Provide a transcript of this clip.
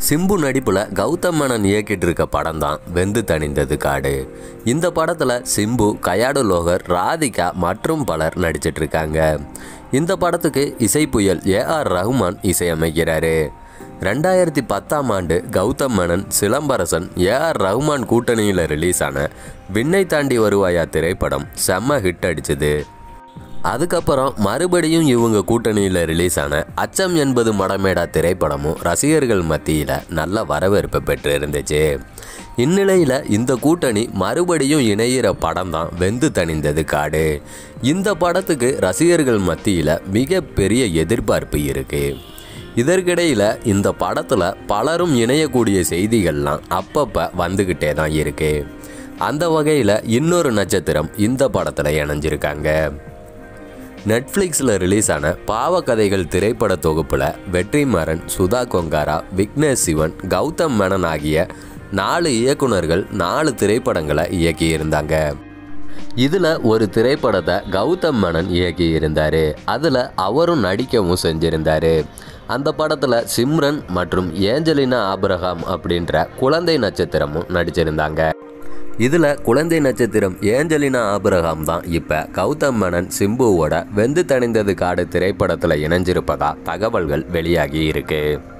சிம்பு நடிப்பில் கௌதம் மேனன் இயக்கிட்டு இருக்க படம் தான் வெந்து தணிந்தது காடு இந்த படத்தில் சிம்பு கயாடு லோகர் ராதிகா மற்றும் பலர் நடிச்சிட்டு இருக்காங்க இந்த படத்துக்கு இசை புயல் ஏ ஆர் ரஹ்மான் இசையமைக்கிறாரு ரெண்டாயிரத்தி பத்தாம் ஆண்டு கௌதம் மேனன் சிலம்பரசன் ஏ ஆர் ரஹ்மான் கூட்டணியில் ரிலீஸ் ஆன விண்ணை தாண்டி வருவாயா திரைப்படம் செம்ம ஹிட் அடிச்சது அதுக்கப்புறம் மறுபடியும் இவங்க கூட்டணியில் ரிலீஸ் ஆன அச்சம் என்பது மடமேடா திரைப்படமும் ரசிகர்கள் மத்தியில் நல்ல வரவேற்பை பெற்று இருந்துச்சு இந்நிலையில் இந்த கூட்டணி மறுபடியும் இணையிற படம் தான் வெந்து தணிந்தது காடு இந்த படத்துக்கு ரசிகர்கள் மத்தியில் மிகப்பெரிய எதிர்பார்ப்பு இருக்குது இதற்கிடையில் இந்த படத்தில் பலரும் இணையக்கூடிய செய்திகள்லாம் அப்பப்போ வந்துக்கிட்டே தான் இருக்கு அந்த வகையில் இன்னொரு நட்சத்திரம் இந்த படத்தில் இணைஞ்சிருக்காங்க நெட்ஃப்ளிக்ஸில் ரிலீஸ் ஆன பாவக்கதைகள் திரைப்பட தொகுப்பில் வெற்றிமாறன் சுதா கொங்காரா விக்னேஷ் சிவன் கௌதம் மேனன் ஆகிய நாலு இயக்குனர்கள் நாலு திரைப்படங்களை இயக்கியிருந்தாங்க இதில் ஒரு திரைப்படத்தை கௌதம் மேனன் இயக்கியிருந்தார் அதில் அவரும் நடிக்கவும் செஞ்சிருந்தார் அந்த படத்தில் சிம்ரன் மற்றும் ஏஞ்சலினா ஆபிரகாம் அப்படின்ற குழந்தை நட்சத்திரமும் நடிச்சிருந்தாங்க இதில் குழந்தை நட்சத்திரம் ஏஞ்சலினா ஆபிரகாம் தான் இப்போ கௌதம் மேனன் சிம்புவோட வெந்து தணிந்தது காடு திரைப்படத்தில் இணைஞ்சிருப்பதா தகவல்கள் வெளியாகி இருக்கு